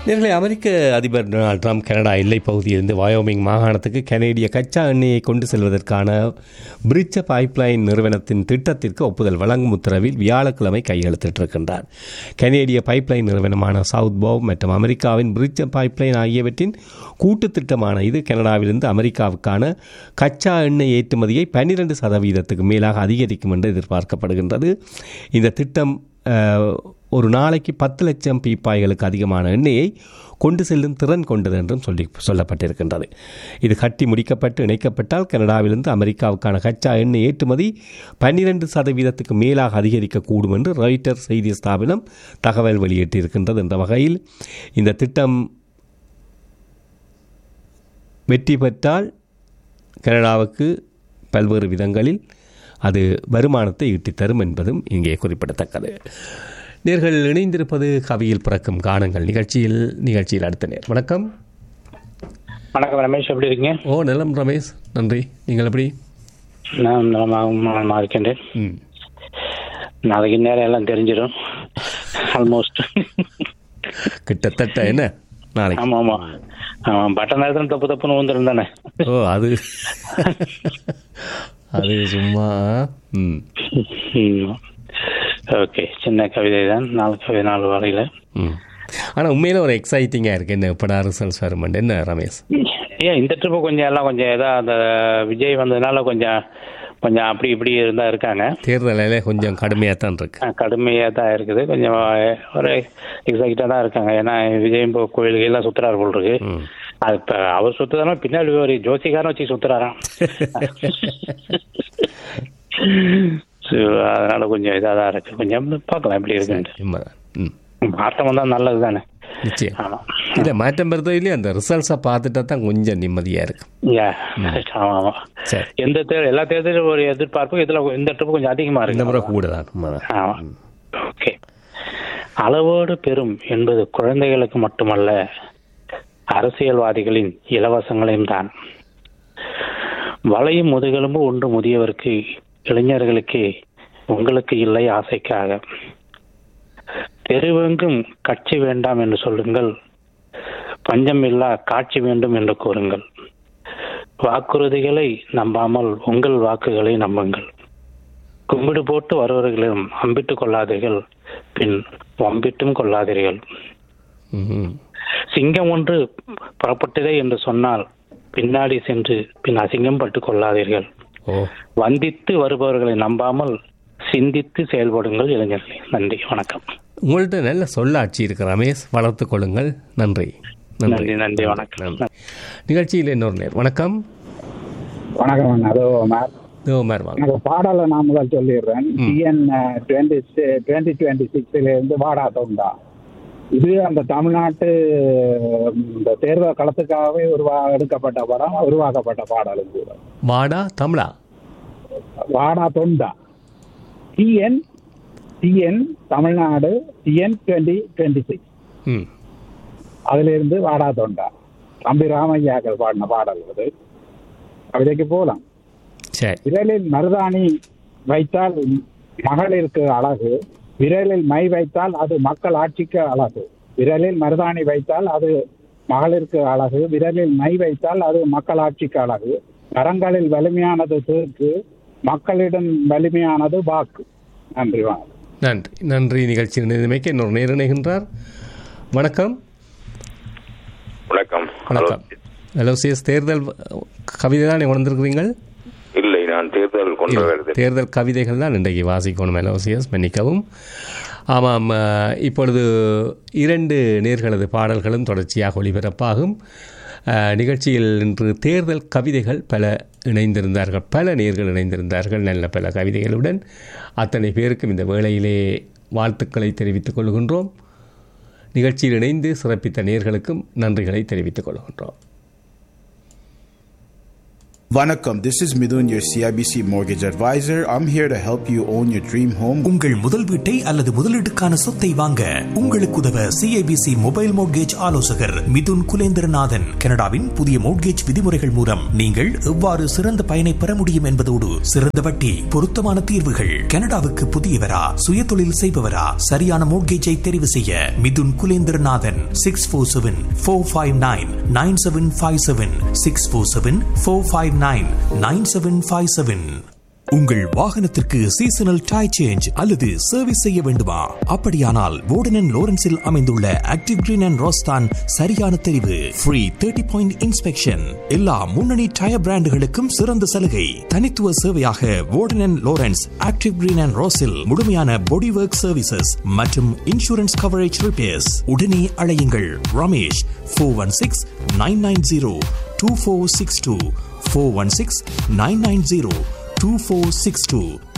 நேர்களை அமெரிக்க அதிபர் Donald Trump Canada எல்லைப் பகுதியிலிருந்து வயோமிங் மாகாணத்துக்கு கனேடிய கச்சா எண்ணெயை கொண்டு செல்வதற்கான பிரிட்ஜ பைப்லைன் நிறுவனத்தின் திட்டத்திற்கு ஒப்புதல் வழங்கும் உத்தரவில் வியாழக்கிழமை கையெழுத்திட்டிருக்கின்றார் கனேடிய பைப்லைன் நிறுவனமான சவுத் போவ் மற்றும் அமெரிக்காவின் பிரிட்ஜ பைப்லைன் ஆகியவற்றின் கூட்டு திட்டமான இது கனடாவிலிருந்து அமெரிக்காவுக்கான கச்சா எண்ணெய் ஏற்றுமதியை பன்னிரண்டு சதவீதத்துக்கு மேலாக அதிகரிக்கும் என்று எதிர்பார்க்கப்படுகின்றது இந்த திட்டம் அஹ், ஒரு நாளைக்கு பத்து லட்சம் பீப்பாய்களுக்கு அதிகமான எண்ணெயை கொண்டு செல்லும் திறன் கொண்டது என்றும் சொல்லி சொல்லப்பட்டிருக்கின்றது இது கட்டி முடிக்கப்பட்டு இணைக்கப்பட்டால் கனடாவிலிருந்து அமெரிக்காவுக்கான கச்சா எண்ணெய் ஏற்றுமதி பன்னிரண்டு சதவீதத்துக்கு மேலாக அதிகரிக்கக்கூடும் என்று ராய்ட்டர் செய்தி ஸ்தாபனம் தகவல் வெளியிட்டிருக்கின்றது என்ற வகையில் இந்த திட்டம் வெற்றி பெற்றால் கனடாவுக்கு பல்வேறு விதங்களில் அது வருமானத்தை ஈட்டித் தரும் என்பதும் இங்கே குறிப்பிடத்தக்கது நேர்கள் இணைந்திருப்பது கவியில் பிறக்கும் கானங்கள் நிகழ்ச்சியில் நிகழ்ச்சியில் அடுத்த நேர் வணக்கம் வணக்கம் ரமேஷ் எப்படி இருக்கீங்க ஓ நலம் ரமேஷ் நன்றி நீங்கள் எப்படி நான் நலமாக நலமா இருக்கின்றேன் ம் நாளைக்கு நேரம் எல்லாம் தெரிஞ்சிடும் ஆல்மோஸ்ட் கிட்டத்தட்ட என்ன நாளைக்கு ஆமா ஆமா ஆமா பட்டன் நேரத்தில் தப்பு தப்புன்னு வந்துடும் தானே ஓ அது அது சும்மா ம் ஓகே சின்ன கவிதை தான் நாலு கவிதை நாலு வரையில ம் ஆனால் உண்மையில ஒரு எக்ஸைட்டிங்காக இருக்கு என்ன எப்படா ரிசல்ட்ஸ் வருமெண்ட் என்ன ரமேஷ் ஏன் இந்த ட்ரிப்பு கொஞ்சம் எல்லாம் கொஞ்சம் ஏதோ அந்த விஜய் வந்ததுனால கொஞ்சம் கொஞ்சம் அப்படி இப்படி இருந்தா இருக்காங்க தேர்தலில் கொஞ்சம் கடுமையாக தான் இருக்கு கடுமையாக தான் இருக்குது கொஞ்சம் ஒரு எக்ஸைட்டாக தான் இருக்காங்க ஏன்னா விஜய் இப்போ கோயிலுக்கு எல்லாம் சுத்துறாரு போல் இருக்கு ம் அது இப்போ அவர் சுத்துதானா பின்னாடி ஒரு ஜோசிகாரன் வச்சு சுத்துறாராம் So, அதனால கொஞ்சம் இதாக தான் இருக்கு கொஞ்சம் பார்க்கலாம் எப்படி இருக்குன்ட்டு உண்மைதான் ம் மாற்றம் வந்தால் நல்லது தானே நிச்சயம் ஆமாம் இல்லை மாற்றம் பெறுதோ இல்லையா அந்த ரிசல்ட்ஸை பார்த்துட்டா தான் கொஞ்சம் நிம்மதியாக இருக்கு யா ஆமாம் ஆமாம் சரி எந்த தேர்தல் எல்லா தேர்தலும் ஒரு எதிர்பார்ப்பு இதில் இந்த ட்ரிப்பு கொஞ்சம் அதிகமாக இந்த முறை இருக்கு கூட தான் உண்மைதான் ஆமாம் ஓகே அளவோடு பெறும் என்பது குழந்தைகளுக்கு மட்டுமல்ல அரசியல்வாதிகளின் இலவசங்களையும் தான் வளையும் முதுகெலும்பு ஒன்று முதியவருக்கு இளைஞர்களுக்கு உங்களுக்கு இல்லை ஆசைக்காக தெருவெங்கும் கட்சி வேண்டாம் என்று சொல்லுங்கள் பஞ்சமில்லா காட்சி வேண்டும் என்று கூறுங்கள் வாக்குறுதிகளை நம்பாமல் உங்கள் வாக்குகளை நம்புங்கள் கும்பிடு போட்டு வருவர்களிடம் அம்பிட்டு கொள்ளாதீர்கள் பின் வம்பிட்டும் கொள்ளாதீர்கள் ம் சிங்கம் ஒன்று புறப்பட்டதே என்று சொன்னால் பின்னாடி சென்று பின் அசிங்கம் பட்டு கொள்ளாதீர்கள் ஓ வந்தித்து வருபவர்களை நம்பாமல் சிந்தித்து செயல்படுங்கள் இளைஞர்களே நன்றி வணக்கம் உங்கள்கிட்ட நல்ல சொல்லாட்சி இருக்கு ரமேஷ் வளர்த்து கொள்ளுங்கள் நன்றி நன்றி நன்றி வணக்கம் நன்றி நிகழ்ச்சியில் இன்னொரு நேர் வணக்கம் வணக்கம் அண்ணா. அதோ மேம் தேவமார் வாங்க எனக்கு பாடலை நான் முதல் சொல்லிடுறேன் டிஎன் டுவெண்ட்டி டுவெண்ட்டி டுவெண்ட்டி சிக்ஸ்ல இருந்து வாடா தொண்டா இது அந்த தமிழ்நாட்டு ம், இந்த தேர்தல் களத்துக்காகவே உருவா எடுக்கப்பட்ட படம் உருவாக்கப்பட்ட பாடலும் கூட வாடா தமிழா வாடா தொண்டா TN TN Tamil Nadu TN twenty twenty six ம் அதுல இருந்து வாடா தொண்டா தம்பி ராமையாக்கள் பாடின பாடல் அது கவிதைக்கு போகலாம் சரி விரலில் மருதாணி வைத்தால் மகளிருக்கு அழகு விரலில் மை வைத்தால் அது மக்கள் ஆட்சிக்கு அழகு விரலில் மருதாணி வைத்தால் அது மகளிருக்கு அழகு விரலில் மை வைத்தால் அது மக்கள் ஆட்சிக்கு அழகு கரங்களில் வலிமையானது தீர்க்கு மக்களிடம் வலிமையானது வாக்கு நன்றி வாங்க நன்றி நன்றி நிகழ்ச்சி நிலைமைக்கு இன்னொரு நேர் இணைகின்றார் வணக்கம் வணக்கம் வணக்கம் ஹலோ சிஎஸ் தேர்தல் கவிதை தான் உணர்ந்திருக்கிறீங்கள் இல்லை நான் தேர்தல் கொண்டு வருது தேர்தல் கவிதைகள் தான் இன்றைக்கு வாசிக்கணும் எலோசியஸ் மன்னிக்கவும் ஆமாம் அஹ், இப்பொழுது இரண்டு நேர்களது பாடல்களும் தொடர்ச்சியாக ஒளிபரப்பாகும் அஹ், நிகழ்ச்சியில் இன்று தேர்தல் கவிதைகள் பல இணைந்திருந்தார்கள் பல நேர்கள் இணைந்திருந்தார்கள் நல்ல பல கவிதைகளுடன் அத்தனை பேருக்கும் இந்த வேளையிலே வாழ்த்துக்களை தெரிவித்துக் கொள்கின்றோம் நிகழ்ச்சியில் இணைந்து சிறப்பித்த நேர்களுக்கும் நன்றிகளை தெரிவித்துக் கொள்கின்றோம் Vanakkam, this is Midun, your CIBC mortgage advisor. I'm here to help you own your dream home. உங்கள் முதல் வீட்டை அல்லது முதலீட்டுக்கான சொத்தை வாங்க உங்களுக்கு உதவ சிஐபிசி மொபைல் மோட்கேஜ் ஆலோசகர் மிதுன் குலேந்திரநாதன் கனடாவின் புதிய மோட்கேஜ் விதிமுறைகள் மூலம் நீங்கள் எவ்வாறு சிறந்த பயனை பெற முடியும் என்பதோடு சிறந்த வட்டி பொருத்தமான தீர்வுகள் கனடாவுக்கு புதியவரா சுய தொழில் செய்பவரா சரியான மோட்கேஜை தெரிவு செய்ய Mithun Kulendranathan six four seven four five nine nine seven five seven six four seven four five nine nine seven five seven உங்கள் வாகனத்திற்கு சீசனல் டை சேஞ்ச் அல்லது சர்வீஸ் செய்ய வேண்டுமா அப்படியானால் வோர்டன் லோரன்ஸில் அமைந்துள்ள ஆக்டிவ் கிரீன் அண்ட் ரோஸ்தான் சரியான தெரிவு ஃப்ரீ தேர்ட்டி பாயிண்ட் இன்ஸ்பெக்ஷன் எல்லா முன்னணி டயர் பிராண்டுகளுக்கும் சிறந்த சலுகை தனித்துவ சேவையாக வோர்டன் லோரன்ஸ் ஆக்டிவ் கிரீன் அண்ட் ரோஸில் முழுமையான பாடி ஒர்க் சர்வீசஸ் மற்றும் இன்சூரன்ஸ் கவரேஜ் ரிப்பேர்ஸ் உடனே அழையுங்கள் Ramesh four one six nine nine zero two four six two four one six nine nine zero 2462